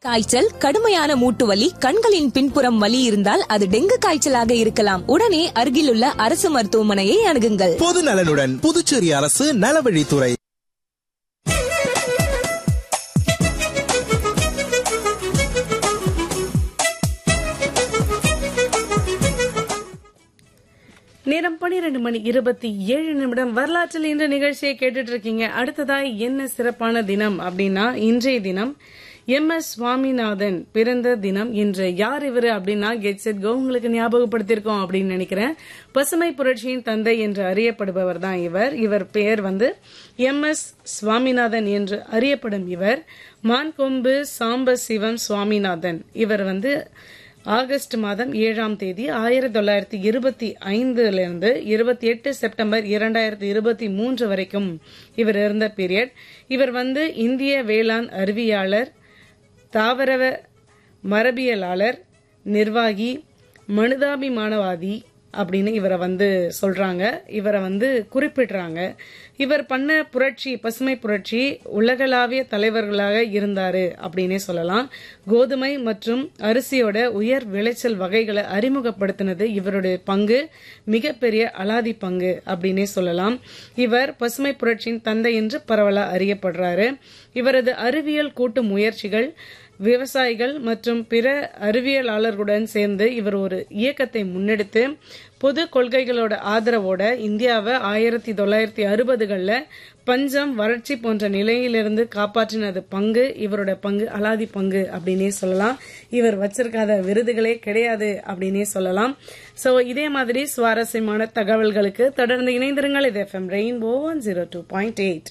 காய்ச்சல் கடுமையான மூட்டு வலி கண்களின் பின்புறம் வலி இருந்தால் அது டெங்கு காய்ச்சலாக இருக்கலாம் உடனே அருகிலுள்ள அரசு மருத்துவமனையை அணுகுங்கள் பொது நலனுடன் புதுச்சேரி அரசு நலவழித்துறை நேரம் பனிரெண்டு மணி இருபத்தி ஏழு நிமிடம் வரலாற்றில் இன்று நிகழ்ச்சியை கேட்டுட்டு இருக்கீங்க அடுத்ததாய் என்ன சிறப்பான தினம் அப்படின்னா இன்றைய தினம் எம் எஸ் சுவாமிநாதன் பிறந்த தினம் இன்று யார் இவர் அப்படின்னா கெட் செட் கோ உங்களுக்கு ஞாபகப்படுத்தியிருக்கோம் அப்படின்னு நினைக்கிறேன் பசுமை புரட்சியின் தந்தை என்று அறியப்படுபவர் தான் இவர் இவர் பெயர் வந்து எம் எஸ் சுவாமிநாதன் என்று அறியப்படும் இவர் மான்கொம்பு சாம்ப சிவம் சுவாமிநாதன் இவர் வந்து ஆகஸ்ட் மாதம் ஏழாம் தேதி ஆயிரத்தி தொள்ளாயிரத்தி இருபத்தி ஐந்துலேருந்து இருபத்தி எட்டு செப்டம்பர் இரண்டாயிரத்தி இருபத்தி மூன்று வரைக்கும் இவர் இருந்த பீரியட் இவர் வந்து இந்திய வேளாண் அறிவியாளர் தாவர மரபியலாளர் நிர்வாகி மனிதாபிமானவாதி அப்படின்னு இவரை வந்து சொல்றாங்க இவரை வந்து குறிப்பிடுறாங்க இவர் பண்ண புரட்சி பசுமை புரட்சி உலகளாவிய தலைவர்களாக இருந்தாரு அப்படின்னே சொல்லலாம் கோதுமை மற்றும் அரிசியோட உயர் விளைச்சல் வகைகளை அறிமுகப்படுத்தினது இவருடைய பங்கு மிகப்பெரிய அலாதி பங்கு அப்படின்னே சொல்லலாம் இவர் பசுமை புரட்சியின் தந்தை என்று பரவலா அறியப்படுறாரு இவரது அறிவியல் கூட்டு முயற்சிகள் விவசாயிகள் மற்றும் பிற அறிவியலாளர்களுடன் சேர்ந்து இவர் ஒரு இயக்கத்தை முன்னெடுத்து பொது கொள்கைகளோட ஆதரவோட இந்தியாவை ஆயிரத்தி தொள்ளாயிரத்தி அறுபதுகளில் பஞ்சம் வறட்சி போன்ற நிலையிலிருந்து காப்பாற்றினது பங்கு இவரோட பங்கு அலாதி பங்கு அப்படின்னே சொல்லலாம் இவர் வச்சிருக்காத விருதுகளே கிடையாது அப்படின்னே சொல்லலாம் ஸோ இதே மாதிரி சுவாரஸ்யமான தகவல்களுக்கு தொடர்ந்து இணைந்திருங்கள் இது FM rainbow one zero two point eight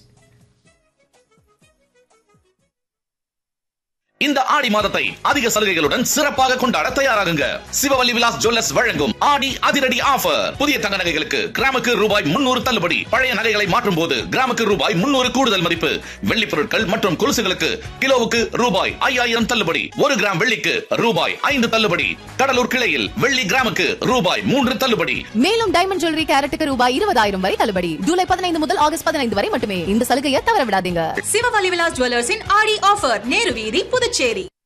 இந்த ஆடி மாதத்தை அதிக சலுகைகளுடன் சிறப்பாக கொண்டாட தயாராகுங்க சிவவல்லி விலாஸ் ஜுவல்லர்ஸ் வழங்கும் ஆடி அதிரடி ஆஃபர் புதிய தங்க நகைகளுக்கு கிராமுக்கு ரூபாய் முன்னூறு தள்ளுபடி பழைய நகைகளை மாற்றும் போது கிராமுக்கு ரூபாய் முன்னூறு கூடுதல் மதிப்பு வெள்ளி பொருட்கள் மற்றும் கொலுசுகளுக்கு கிலோவுக்கு ரூபாய் ஐயாயிரம் தள்ளுபடி ஒரு கிராம் வெள்ளிக்கு ரூபாய் ஐந்து தள்ளுபடி கடலூர் கிளையில் வெள்ளி கிராமுக்கு ரூபாய் மூன்று தள்ளுபடி மேலும் டைமண்ட் ஜுவல்லரி கேரட்டுக்கு ரூபாய் இருபதாயிரம் வரை தள்ளுபடி ஜூலை பதினைந்து முதல் ஆகஸ்ட் பதினைந்து வரை மட்டுமே இந்த சலுகையை தவற விடாதீங்க சிவவலி விலாஸ் ஜுவல்லர்ஸின் ஆடி ஆஃபர் நேரு வீதி புதுச்சேரி